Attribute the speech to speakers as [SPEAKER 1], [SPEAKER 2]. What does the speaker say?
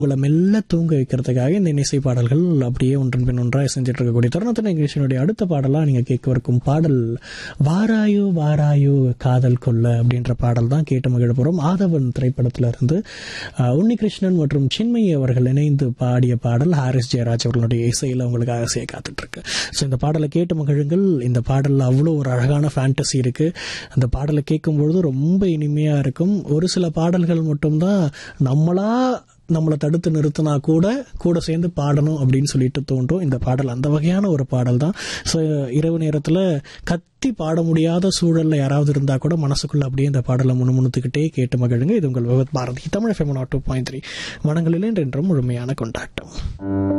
[SPEAKER 1] உங்களை மெல்ல தூங்க வைக்கிறதுக்காக இந்த இசை பாடல்கள் அப்படியே ஒன்றன் பின் ஒன்றாக செஞ்சுட்டு இருக்கக்கூடிய தருணத்தின் நிகழ்ச்சியினுடைய அடுத்த பாடலாக நீங்கள் கேட்கவிருக்கும் பாடல் வாராயோ வாராயோ காதல் கொல்ல அப்படின்ற பாடல் தான் கேட்டு மகிழ போகிறோம் ஆதவன் திரைப்படத்துல இருந்து அஹ், உன்னிகிருஷ்ணன் மற்றும் சின்மயி அவர்கள் இணைந்து பாடிய பாடல் ஹாரிஸ் ஜெயராஜ் அவர்களுடைய இசையில் உங்களுக்கு ஆசையை காத்துட்டு இருக்கு ஸோ இந்த பாடலை கேட்டு மகிழுங்கள் இந்த பாடலில் அவ்வளோ ஒரு அழகான ஃபேண்டசி இருக்கு அந்த பாடலை கேட்கும்பொழுது ரொம்ப இனிமையா இருக்கும் ஒரு சில பாடல்கள் மட்டும்தான் நம்மளா நம்மளை தடுத்து நிறுத்தினா கூட கூட சேர்ந்து பாடணும் அப்படின்னு சொல்லிட்டு தோன்றும் இந்த பாடல் அந்த வகையான ஒரு பாடல் தான் ஸோ இரவு நேரத்தில் கத்தி பாட முடியாத சூழல்ல யாராவது இருந்தா கூட மனசுக்குள்ள அப்படியே இந்த பாடலை முணுமுணுத்துக்கிட்டே கேட்டு மகிழுங்க இது உங்கள் Vividh Bharati Tamil FM nought two point three மனங்களில் என்றென்றும் முழுமையான கொண்டாட்டம்